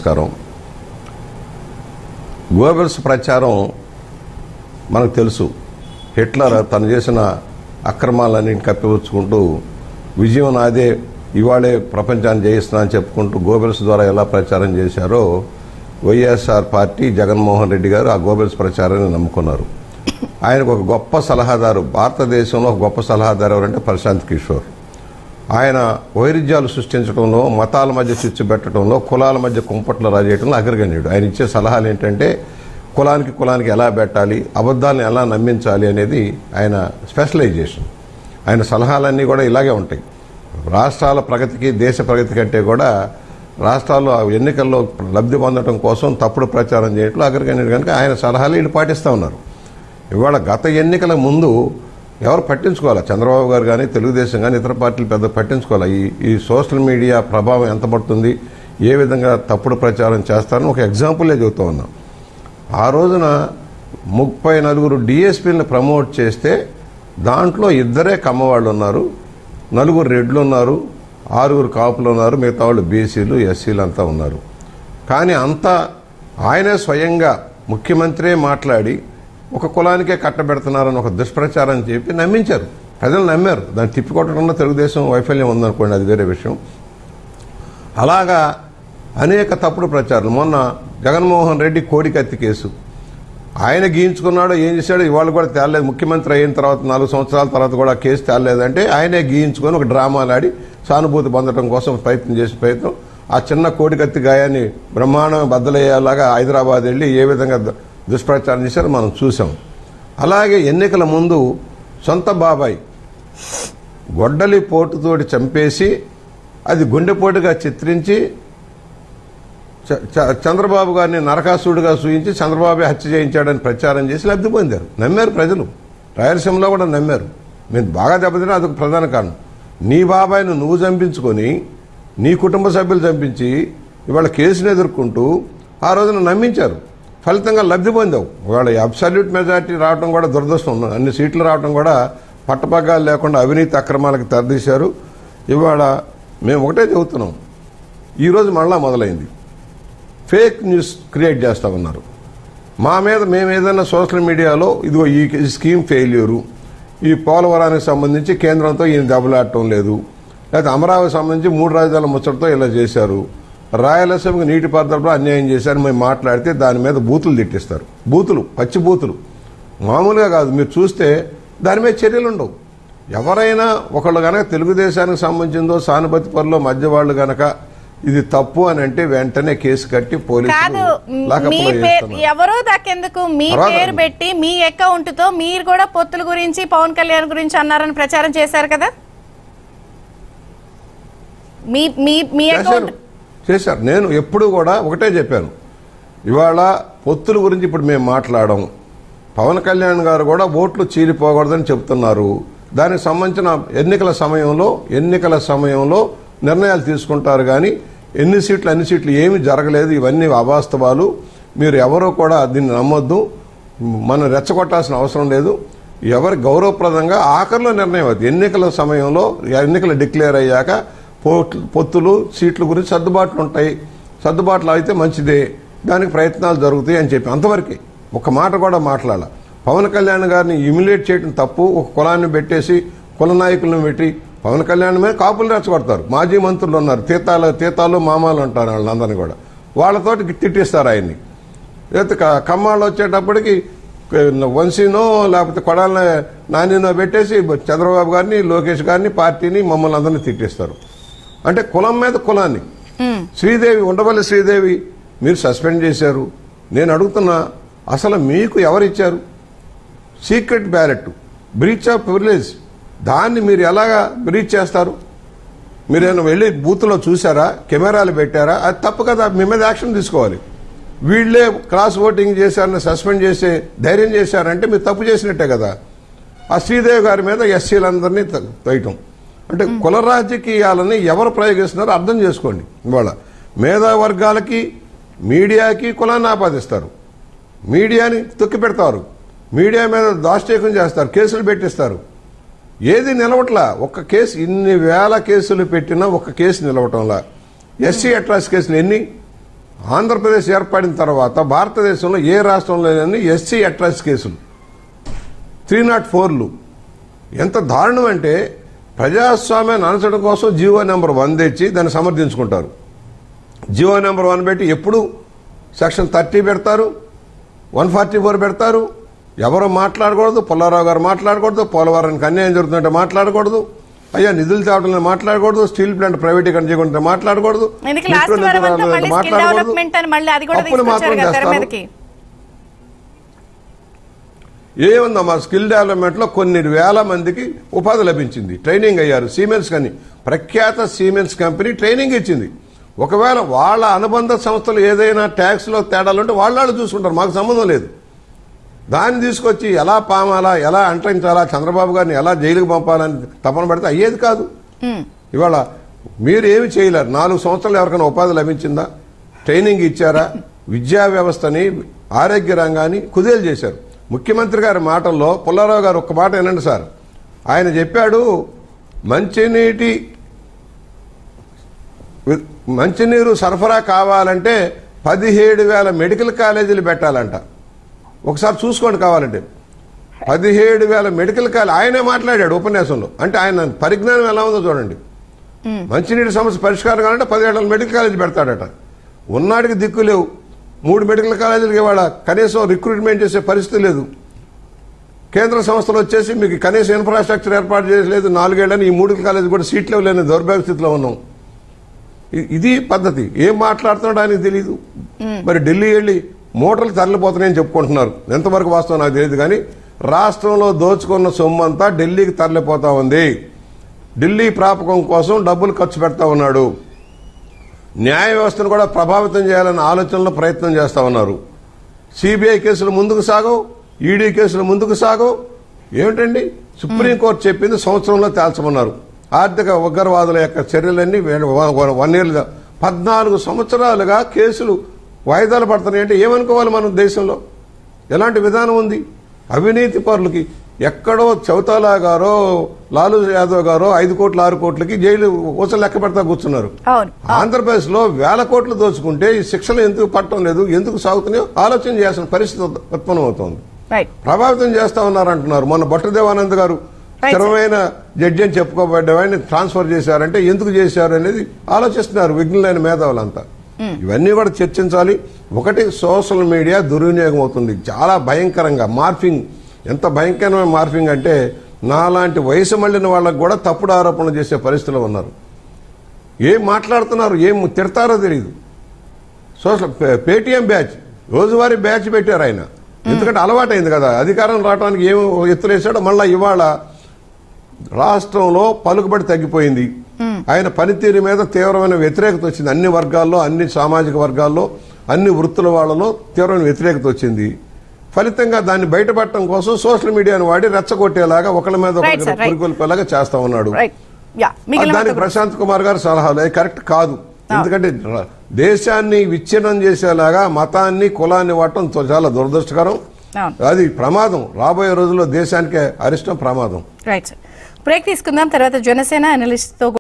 నమస్కారం గోబెల్స్ ప్రచారం మనకు తెలుసు హిట్లర్ తను చేసిన అక్రమాలన్నింటిని కప్పిపుచ్చుకుంటూ విజయం నాదే ఇవాళే ప్రపంచాన్ని జయిస్తున్నా అని చెప్పుకుంటూ గోబెల్స్ ద్వారా ఎలా ప్రచారం చేశారో వైఎస్ఆర్ పార్టీ జగన్మోహన్ రెడ్డి గారు ఆ గోబెల్స్ ప్రచారాన్ని నమ్ముకున్నారు ఆయనకు ఒక గొప్ప సలహాదారు భారతదేశంలో ఒక గొప్ప సలహాదారు ఎవరంటే ప్రశాంత్ కిషోర్ ఆయన వైరుధ్యాలు సృష్టించడంలో మతాల మధ్య చిచ్చు పెట్టడంలో కులాల మధ్య కుంపట్లు రాజేయడంలో అగ్రగణ్యుడు ఆయన ఇచ్చే సలహాలు ఏంటంటే కులానికి కులానికి ఎలా పెట్టాలి అబద్ధాలను ఎలా నమ్మించాలి అనేది ఆయన స్పెషలైజేషన్ ఆయన సలహాలన్నీ కూడా ఇలాగే ఉంటాయి రాష్ట్రాల ప్రగతికి దేశ ప్రగతి కంటే కూడా రాష్ట్రాల్లో ఎన్నికల్లో లబ్ధి పొందడం కోసం తప్పుడు ప్రచారం చేయట్లో అగ్రగణ్యుడు కనుక ఆయన సలహాలు వీళ్ళు పాటిస్తూ ఉన్నారు ఇవాళ గత ఎన్నికల ముందు ఎవరు పట్టించుకోవాలి చంద్రబాబు గారు కానీ తెలుగుదేశం కానీ ఇతర పార్టీలు పెద్ద పట్టించుకోవాలి ఈ ఈ సోషల్ మీడియా ప్రభావం ఎంత పడుతుంది ఏ విధంగా తప్పుడు ప్రచారం చేస్తారని ఒక ఎగ్జాంపులే చెబుతూ ఉన్నాం ఆ రోజున ముప్పై నలుగురు డిఎస్పీలను ప్రమోట్ చేస్తే దాంట్లో ఇద్దరే కమ్మవాళ్ళు ఉన్నారు నలుగురు రెడ్లు ఉన్నారు ఆరుగురు కాపులు ఉన్నారు మిగతా వాళ్ళు బీసీలు ఎస్సీలు అంతా ఉన్నారు కానీ అంతా ఆయనే స్వయంగా ముఖ్యమంత్రే మాట్లాడి ఒక కులానికే కట్టబెడుతున్నారని ఒక దుష్ప్రచారం చెప్పి నమ్మించారు ప్రజలు నమ్మారు దాన్ని తిప్పికొట్టడంలో తెలుగుదేశం వైఫల్యం ఉందనుకోండి అది వేరే విషయం అలాగా అనేక తప్పుడు ప్రచారాలు మొన్న జగన్మోహన్ రెడ్డి కోడికత్తి కేసు ఆయన గీయించుకున్నాడో ఏం చేశాడో ఇవాళ కూడా తేలలేదు ముఖ్యమంత్రి అయిన తర్వాత నాలుగు సంవత్సరాల తర్వాత కూడా ఆ కేసు తేలలేదంటే ఆయనే గీయించుకొని ఒక డ్రామాలు ఆడి సానుభూతి పొందడం కోసం ప్రయత్నం చేసిన ప్రయత్నం ఆ చిన్న కోడికత్తి గాయాన్ని బ్రహ్మాండం బద్దలయ్యేలాగా హైదరాబాద్ వెళ్ళి ఏ విధంగా దు- దుష్ప్రచారం చేశారో మనం చూసాం అలాగే ఎన్నికల ముందు సొంత బాబాయ్ గొడ్డలి పోటుతోటి చంపేసి అది గుండెపోటుగా చిత్రించి చ- చ- చంద్రబాబు గారిని నరకాసుడిగా సూచించి చంద్రబాబు హత్య చేయించాడని ప్రచారం చేసి లబ్ధి పొందారు నమ్మారు ప్రజలు రాయలసీమలో కూడా నమ్మారు మేము బాగా దెబ్బతిన్నా అదొక ప్రధాన కారణం నీ బాబాయ్ను నువ్వు చంపించుకొని నీ కుటుంబ సభ్యులు చంపించి ఇవాళ కేసును ఎదుర్కొంటూ ఆ రోజున నమ్మించారు ఫలితంగా లబ్ధి పొందావు ఇవాళ అబ్సల్యూట్ మెజార్టీ రావడం కూడా దురదృష్టం అన్ని సీట్లు రావడం కూడా పట్టపగ్గాలు లేకుండా అవినీతి అక్రమాలకు తెరదీశారు ఇవాళ మేము ఒకటే చెబుతున్నాం ఈరోజు మళ్ళా మొదలైంది ఫేక్ న్యూస్ క్రియేట్ చేస్తా ఉన్నారు మా మీద మేము ఏదైనా సోషల్ మీడియాలో ఇదిగో ఈ ఈ స్కీమ్ ఫెయిల్యూరు ఈ పోలవరానికి సంబంధించి కేంద్రంతో ఈయన దెబ్బలాడటం లేదు లేకపోతే అమరావతి సంబంధించి మూడు రాజధానుల ముచ్చటతో ఇలా చేశారు రాయలసీమకు నీటిపారుదలపై అన్యాయం చేశారు మేము మాట్లాడితే దాని మీద బూతులు తిట్టిస్తారు బూతులు పచ్చి బూతులు మామూలుగా కాదు మీరు చూస్తే దాని మీద చర్యలు ఉండవు ఎవరైనా ఒకళ్ళు గనక తెలుగుదేశానికి సంబంధించిందో సానుభూతి పనులు మధ్య వాళ్ళు గనక ఇది తప్పు అని అంటే వెంటనే కేసు కట్టి కాదు పోలీసులు మీ లాకప్లో పేరు వేస్తున్నారు. ఎవరో దాకెందుకు మీ తర్వాత పేరు పెట్టి మీ అకౌంట్ తో మీరు కూడా పొత్తుల గురించి పవన్ కళ్యాణ్ గురించి అన్నారని ప్రచారం చేశారు కదా మీ మీ మీ చేశారు అకౌంట్ చేశారు నేను ఎప్పుడు కూడా ఒకటే చెప్పాను ఇవాళ పొత్తుల గురించి ఇప్పుడు మేము మాట్లాడడం పవన్ కళ్యాణ్ గారు కూడా ఓట్లు చీలిపోకూడదని చెప్తున్నారు దానికి సంబంధించిన ఎన్నికల సమయంలో ఎన్నికల సమయంలో నిర్ణయాలు తీసుకుంటారు కానీ ఎన్ని సీట్లు అన్ని సీట్లు ఏమీ జరగలేదు ఇవన్నీ అవాస్తవాలు మీరు ఎవరో కూడా దీన్ని నమ్మొద్దు మనం రెచ్చగొట్టాల్సిన అవసరం లేదు ఎవరి గౌరవప్రదంగా ఆఖరిలో నిర్ణయం అవుతుంది ఎన్నికల సమయంలో ఎన్నికలు డిక్లేర్ అయ్యాక పోట్లు పొత్తులు సీట్ల గురించి సర్దుబాట్లు ఉంటాయి సర్దుబాట్లు అయితే మంచిదే దానికి ప్రయత్నాలు జరుగుతాయి అని చెప్పి అంతవరకే ఒక మాట కూడా మాట్లాడాల పవన్ కళ్యాణ్ గారిని ఇమిలేట్ చేయడం తప్పు ఒక కులాన్ని పెట్టేసి కుల నాయకులను పెట్టి పవన్ కళ్యాణ్ మీద కాపులు రెచ్చగొడతారు మాజీ మంత్రులు ఉన్నారు తీతాలు తీతాలు మామాలు అంటారు వాళ్ళందరినీ కూడా వాళ్ళతోటి తిట్టిస్తారు ఆయన్ని లేకపోతే క- కమ్మాళ్ళు వచ్చేటప్పటికి క- వంశీనో లేకపోతే కొడాల నానినో పెట్టేసి చంద్రబాబు గారిని లోకేష్ గారిని పార్టీని మమ్మల్ని అందరినీ తిట్టిస్తారు అంటే కులం మీద కులాన్ని శ్రీదేవి ఉండవల్లి శ్రీదేవి మీరు సస్పెండ్ చేశారు నేను అడుగుతున్నా అసలు మీకు ఎవరిచ్చారు secret ballot breach of privilege దాన్ని మీరు ఎలాగా బ్రీచ్ చేస్తారు మీరేమైనా వెళ్ళి బూత్లో చూసారా కెమెరాలు పెట్టారా అది తప్పు కదా మీ మీద యాక్షన్ తీసుకోవాలి వీళ్ళే క్రాస్ ఓటింగ్ చేశారని సస్పెండ్ చేసే ధైర్యం చేశారంటే మీరు తప్పు చేసినట్టే కదా ఆ శ్రీదేవి గారి మీద ఎస్సీలందరినీ తోయటం అంటే కుల రాజకీయాలని ఎవరు ప్రయోగిస్తున్నారో అర్థం చేసుకోండి ఇవాళ మేధా వర్గాలకి మీడియాకి కులాన్ని ఆపాదిస్తారు మీడియాని తొక్కి పెడతారు మీడియా మీద దాష్టీకం చేస్తారు కేసులు పెట్టిస్తారు ఏది నిలవట్లా ఒక్క కేసు ఇన్ని వేల కేసులు పెట్టినా ఒక్క కేసు నిలవటంలా ఎస్సీ అట్రాస్ కేసులు ఎన్ని ఆంధ్రప్రదేశ్ ఏర్పడిన తర్వాత భారతదేశంలో ఏ రాష్ట్రంలో లేని ఎస్సీ అట్రాస్ కేసులు త్రీ నాట్ ఫోర్లు ఎంత దారుణం అంటే ప్రజాస్వామ్యాన్ని అనచడం కోసం జీవో నెంబర్ వన్ తెచ్చి దాన్ని సమర్థించుకుంటారు జీవో నెంబర్ వన్ పెట్టి ఎప్పుడు సెక్షన్ థర్టీ పెడతారు వన్ ఫార్టీ ఫోర్ పెడతారు ఎవరు మాట్లాడకూడదు పుల్లారావు గారు మాట్లాడకూడదు పోలవరానికి అన్యాయం జరుగుతుందంటే మాట్లాడకూడదు అయ్యా నిధులు తేవడం మాట్లాడకూడదు స్టీల్ ప్లాంట్ ప్రైవేటీకరణ చేయకుండా మాట్లాడకూడదు ఎందుకు లాస్ట్ మెట్రో వారం అంతా నగరాలు మళ్ళీ స్కిల్ మాట్లాడకూడదు డెవలప్మెంట్ అని మళ్ళీ అది కూడా అప్పులు తీసుకొచ్చారు మాత్రం కదా తెర చేస్తారు. మీదకి ఏముందమ్మా స్కిల్ డెవలప్మెంట్ లో కొన్ని వేల మందికి ఉపాధి లభించింది ట్రైనింగ్ అయ్యారు సీమెన్స్ కని ప్రఖ్యాత సీమెన్స్ కంపెనీ ట్రైనింగ్ ఇచ్చింది ఒకవేళ వాళ్ళ అనుబంధ సంస్థలు ఏదైనా ట్యాక్స్ లో తేడాలు ఉంటే వాళ్ళు చూసుకుంటారు మాకు సంబంధం లేదు దాన్ని తీసుకొచ్చి ఎలా పామాలా ఎలా అంటరించాలా చంద్రబాబు గారిని ఎలా జైలుకు పంపాలని తపన పడితే అయ్యేది కాదు ఉమ్. ఇవాళ మీరు ఏమి చేయలేరు నాలుగు సంవత్సరాలు ఎవరికైనా ఉపాధి లభించిందా ట్రైనింగ్ ఇచ్చారా విద్యా వ్యవస్థని ఆరోగ్య రంగాన్ని కుదేలు చేశారు ముఖ్యమంత్రి గారి మాటల్లో పుల్లారావు గారు ఒక్క మాట వినండి సార్ ఆయన చెప్పాడు మంచినీటి వి- మంచినీరు సరఫరా కావాలంటే పదిహేడు వేల మెడికల్ కాలేజీలు పెట్టాలంట ఒకసారి చూసుకోండి కావాలంటే పదిహేడు వేల మెడికల్ కాలేజ్ ఆయనే మాట్లాడాడు ఉపన్యాసంలో అంటే ఆయన పరిజ్ఞానం ఎలా ఉందో చూడండి మంచినీటి సమస్య పరిష్కారం కావాలంటే పదిహేడు వేల మెడికల్ కాలేజీ పెడతాడట ఉన్నాడికి దిక్కు లేవు మూడు మెడికల్ కాలేజీలకి ఇవాళ కనీసం రిక్రూట్మెంట్ చేసే పరిస్థితి లేదు కేంద్ర సంస్థలు వచ్చేసి మీకు కనీస ఇన్ఫ్రాస్ట్రక్చర్ ఏర్పాటు చేయలేదు నాలుగేళ్లని ఈ మూడు కాలేజీ కూడా సీట్లు లేని దౌర్భాగ్య స్థితిలో ఉన్నాం ఇ- ఇది పద్ధతి ఏం మాట్లాడుతున్నాడో ఆయనకు తెలియదు మరి ఢిల్లీ వెళ్ళి మోటార్లు తరలిపోతున్నాయని చెప్పుకుంటున్నారు ఎంతవరకు వాస్తవం నాకు తెలియదు కానీ రాష్ట్రంలో దోచుకున్న సొమ్ము అంతా ఢిల్లీకి తరలిపోతా ఉంది ఢిల్లీ ప్రాపకం కోసం డబ్బులు ఖర్చు పెడతా ఉన్నాడు న్యాయ వ్యవస్థను కూడా ప్రభావితం చేయాలన్న ఆలోచనలో ప్రయత్నం చేస్తా ఉన్నారు సిబిఐ కేసులు ముందుకు సాగవు ఈడీ కేసులు ముందుకు సాగవు ఏమిటండి సుప్రీంకోర్టు చెప్పింది సంవత్సరంలో తేల్చమన్నారు ఆర్థిక ఉగ్రవాదుల యొక్క చర్యలన్నీ వే- వ- వన్ ఇయర్ పద్నాలుగు సంవత్సరాలుగా కేసులు వాయిదాలు పడుతున్నాయి అంటే ఏమనుకోవాలి మనం దేశంలో ఎలాంటి విధానం ఉంది అవినీతి పరులకి ఎక్కడో చౌతాలా గారో లాలూ యాదవ్ గారో ఐదు కోట్లు ఆరు కోట్లకి జైలు ఊసలు లెక్క పెడతా కూర్చున్నారు అవును ఆంధ్రప్రదేశ్ లో వేల కోట్లు దోచుకుంటే ఈ శిక్షలు ఎందుకు పట్టడం లేదు ఎందుకు సాగుతున్నాయో ఆలోచన చేయాల్సిన పరిస్థితి ఉత్- ఉత్పన్నం అవుతోంది రైట్ ప్రభావితం చేస్తా ఉన్నారంటున్నారు మొన్న భట్టదేవానంద్ గారు Right, స్థిరమైన జడ్జి అని చెప్పుకోబడ్డవాడిని ట్రాన్స్ఫర్ చేశారంటే ఎందుకు చేశారు అనేది ఆలోచిస్తున్నారు విఘ్నులైన మేధావులంతా ఇవన్నీ కూడా చర్చించాలి ఒకటి సోషల్ మీడియా దుర్వినియోగం అవుతుంది చాలా భయంకరంగా మార్ఫింగ్ ఎంత భయంకరమైన మార్ఫింగ్ అంటే నాలాంటి వయసు మళ్ళిన వాళ్ళకు కూడా తప్పుడు ఆరోపణలు చేసే పరిస్థితిలో ఉన్నారు ఏం మాట్లాడుతున్నారు ఏం తిడతారో తెలియదు సోషల్ పే- పేటీఎం బ్యాచ్ రోజువారీ బ్యాచ్ పెట్టారు ఆయన ఎందుకంటే అలవాటైంది కదా అధికారం రావడానికి ఏం ఎత్తులేసాడో మళ్ళీ ఇవాళ రాష్ట్రంలో పలుకుబడి తగ్గిపోయింది ఆయన పనితీరు మీద తీవ్రమైన వ్యతిరేకత వచ్చింది అన్ని వర్గాల్లో అన్ని సామాజిక వర్గాల్లో అన్ని వృత్తుల వాళ్ళలో తీవ్రమైన వ్యతిరేకత వచ్చింది ఫలితంగా దాన్ని బయటపడటం కోసం సోషల్ మీడియాను వాడి రెచ్చగొట్టేలాగా ఒకళ్ళ మీద Right, sir, right. పురికొల్పేలాగా చేస్తా ఉన్నాడు రైట్ యా మిగిలిన దానికి మొత్తం- ప్రశాంత్ కుమార్ గారు సలహాలు అది కరెక్ట్ కాదు ఎందుకంటే ర- దేశాన్ని విచ్ఛిన్నం చేసేలాగా మతాన్ని కులాన్ని వాడటం తో- చాలా దురదృష్టకరం అవును అది ప్రమాదం రాబోయే రోజుల్లో దేశానికే అరిష్టం ప్రమాదం రైట్ సార్ బ్రేక్ తీసుకుందాం తర్వాత జనసేన అనలిస్ట్ తో